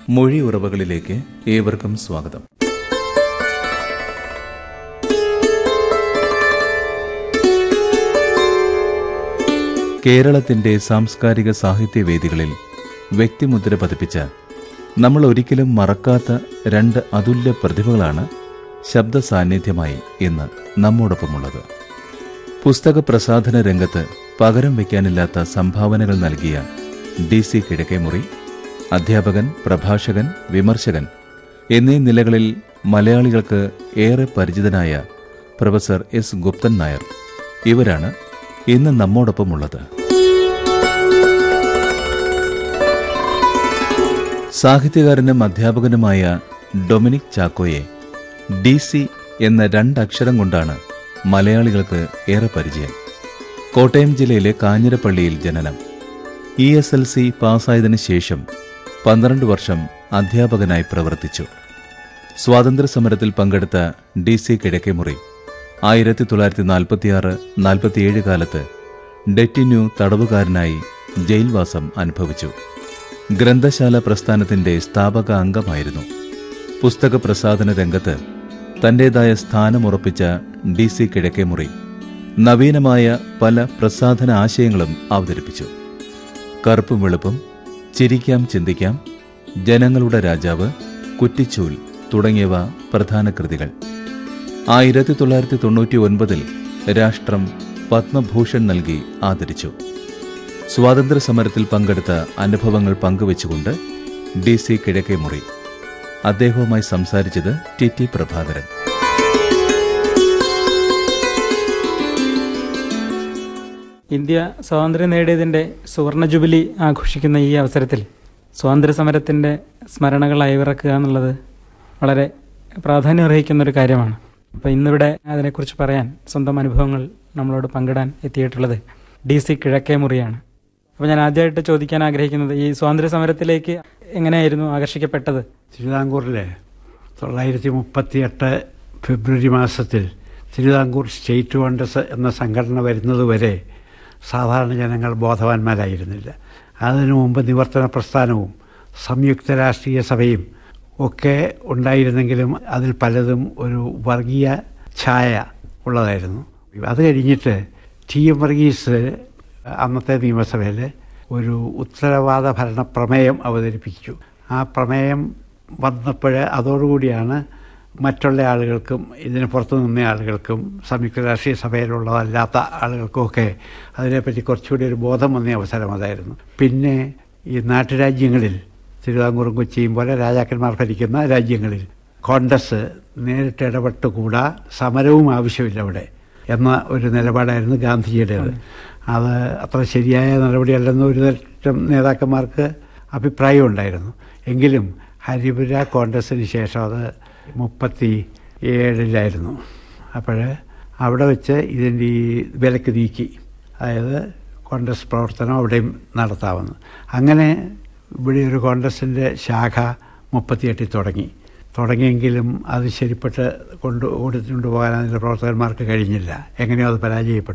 മൊഴി ഉറവകളിലേക്ക് ഏവർക്കും സ്വാഗതം കേരളത്തിന്റെ സാംസ്കാരിക സാഹിത്യവേദികളിൽ വ്യക്തിമുദ്ര പതിപ്പിച്ച നമ്മൾ ഒരിക്കലും മറക്കാത്ത രണ്ട് അതുല്യ പ്രതിഭകളാണ് ശബ്ദ സാന്നിധ്യമായി ഇന്ന് നമ്മോടൊപ്പമുള്ളത് പുസ്തക പ്രസാധന രംഗത്ത് പകരം വയ്ക്കാനില്ലാത്ത സംഭാവനകൾ നൽകിയ ഡി സി കിഴക്കേമുറി അധ്യാപകൻ പ്രഭാഷകൻ വിമർശകൻ എന്നീ നിലകളിൽ മലയാളികൾക്ക് ഏറെ പരിചിതനായ പ്രൊഫസർ എസ് ഗുപ്തൻ നായർ ഇവരാണ് ഇന്ന് നമ്മോടൊപ്പമുള്ളത് സാഹിത്യകാരനും അധ്യാപകനുമായ ഡൊമിനിക് ചാക്കോയെ ഡി സി എന്ന രണ്ടക്ഷരം കൊണ്ടാണ് മലയാളികൾക്ക് ഏറെ പരിചയം കോട്ടയം ജില്ലയിലെ കാഞ്ഞിരപ്പള്ളിയിൽ ജനനം ഇ എസ് എൽ സി പാസ്സായതിനു ശേഷം പന്ത്രണ്ട് വർഷം അധ്യാപകനായി പ്രവർത്തിച്ചു സ്വാതന്ത്ര്യ സമരത്തിൽ പങ്കെടുത്ത ഡി സി കിഴക്കേമുറി ആയിരത്തി തൊള്ളായിരത്തി നാൽപ്പത്തിയാറ് നാൽപ്പത്തിയേഴ് കാലത്ത് ഡെറ്റിന്യൂ തടവുകാരനായി ജയിൽവാസം അനുഭവിച്ചു ഗ്രന്ഥശാല പ്രസ്ഥാനത്തിന്റെ സ്ഥാപക അംഗമായിരുന്നു പുസ്തക പ്രസാധന രംഗത്ത് തന്റേതായ സ്ഥാനമുറപ്പിച്ച ഡി സി കിഴക്കേമുറി നവീനമായ പല പ്രസാധന ആശയങ്ങളും അവതരിപ്പിച്ചു കറുപ്പും വെളുപ്പും ചിരിക്കാം ചിന്തിക്കാം ജനങ്ങളുടെ രാജാവ് കുറ്റിച്ചൂൽ തുടങ്ങിയവ പ്രധാന കൃതികൾ ആയിരത്തി തൊള്ളായിരത്തി തൊണ്ണൂറ്റി ഒൻപതിൽ രാഷ്ട്രം പത്മഭൂഷൺ നൽകി ആദരിച്ചു സ്വാതന്ത്ര്യ സമരത്തിൽ പങ്കെടുത്ത അനുഭവങ്ങൾ പങ്കുവച്ചുകൊണ്ട് ഡി സി കിഴക്കേ മുറി അദ്ദേഹവുമായി സംസാരിച്ചത് ടി ടി പ്രഭാകരൻ ഇന്ത്യ സ്വാതന്ത്ര്യം നേടിയതിൻ്റെ സുവർണ ജൂബിലി ആഘോഷിക്കുന്ന ഈ അവസരത്തിൽ സ്വാതന്ത്ര്യ സമരത്തിൻ്റെ സ്മരണകൾ അയവിറക്കുക എന്നുള്ളത് വളരെ പ്രാധാന്യം അർഹിക്കുന്ന ഒരു കാര്യമാണ് അപ്പോൾ ഇന്നിവിടെ അതിനെക്കുറിച്ച് പറയാൻ സ്വന്തം അനുഭവങ്ങൾ നമ്മളോട് പങ്കിടാൻ എത്തിയിട്ടുള്ളത് ഡി സി കിഴക്കേ മുറിയാണ് അപ്പോൾ ഞാൻ ആദ്യമായിട്ട് ചോദിക്കാൻ ആഗ്രഹിക്കുന്നത് ഈ സ്വാതന്ത്ര്യ സമരത്തിലേക്ക് എങ്ങനെയായിരുന്നു ആകർഷിക്കപ്പെട്ടത് തിരുവിതാംകൂറിലെ തൊള്ളായിരത്തി മുപ്പത്തിയെട്ട് ഫെബ്രുവരി മാസത്തിൽ തിരുവിതാംകൂർ സ്റ്റേറ്റ് കോൺഗ്രസ് എന്ന സംഘടന വരുന്നതുവരെ സാധാരണ ജനങ്ങൾ ബോധവാന്മാരായിരുന്നില്ല അതിനു മുമ്പ് നിവർത്തന പ്രസ്ഥാനവും സംയുക്ത രാഷ്ട്രീയ സഭയും ഒക്കെ ഉണ്ടായിരുന്നെങ്കിലും അതിൽ പലതും ഒരു വർഗീയ ഛായ ഉള്ളതായിരുന്നു അത് കഴിഞ്ഞിട്ട് ടി എം വർഗീസ് അന്നത്തെ നിയമസഭയിൽ ഒരു ഉത്തരവാദ ഭരണ പ്രമേയം അവതരിപ്പിച്ചു ആ പ്രമേയം വന്നപ്പോൾ അതോടുകൂടിയാണ് മറ്റുള്ള ആളുകൾക്കും ഇതിന് പുറത്തു നിന്ന ആളുകൾക്കും സംയുക്ത രാഷ്ട്രീയ സഭയിലുള്ളതല്ലാത്ത ആളുകൾക്കുമൊക്കെ അതിനെപ്പറ്റി കുറച്ചുകൂടി ഒരു ബോധം വന്ന അവസരം അതായിരുന്നു പിന്നെ ഈ നാട്ടുരാജ്യങ്ങളിൽ തിരുവിതാംകൂറും കൊച്ചിയും പോലെ രാജാക്കന്മാർ ഭരിക്കുന്ന രാജ്യങ്ങളിൽ കോൺഗ്രസ് നേരിട്ട് ഇടപെട്ടുകൂടാ സമരവും ആവശ്യമില്ല അവിടെ എന്ന ഒരു നിലപാടായിരുന്നു ഗാന്ധിജിയുടേത് അത് അത്ര ശരിയായ നടപടിയല്ലെന്ന് ഒരു തരം നേതാക്കന്മാർക്ക് അഭിപ്രായം ഉണ്ടായിരുന്നു എങ്കിലും ഹരിപുര കോൺഗ്രസിന് ശേഷം അത് മുപ്പത്തി ഏഴിലായിരുന്നു അപ്പോൾ അവിടെ വെച്ച് ഇതിൻ്റെ ഈ വിലക്ക് നീക്കി അതായത് കോൺഗ്രസ് പ്രവർത്തനം അവിടെയും നടത്താമെന്ന് അങ്ങനെ ഇവിടെ ഒരു കോൺഗ്രസിൻ്റെ ശാഖ മുപ്പത്തിയെട്ടിൽ തുടങ്ങി തുടങ്ങിയെങ്കിലും അത് ശരിപ്പെട്ട് കൊണ്ട് ഓടിച്ചുകൊണ്ട് പോകാൻ അതിൻ്റെ പ്രവർത്തകന്മാർക്ക് കഴിഞ്ഞില്ല എങ്ങനെയോ അത് പരാജയപ്പെട്ടു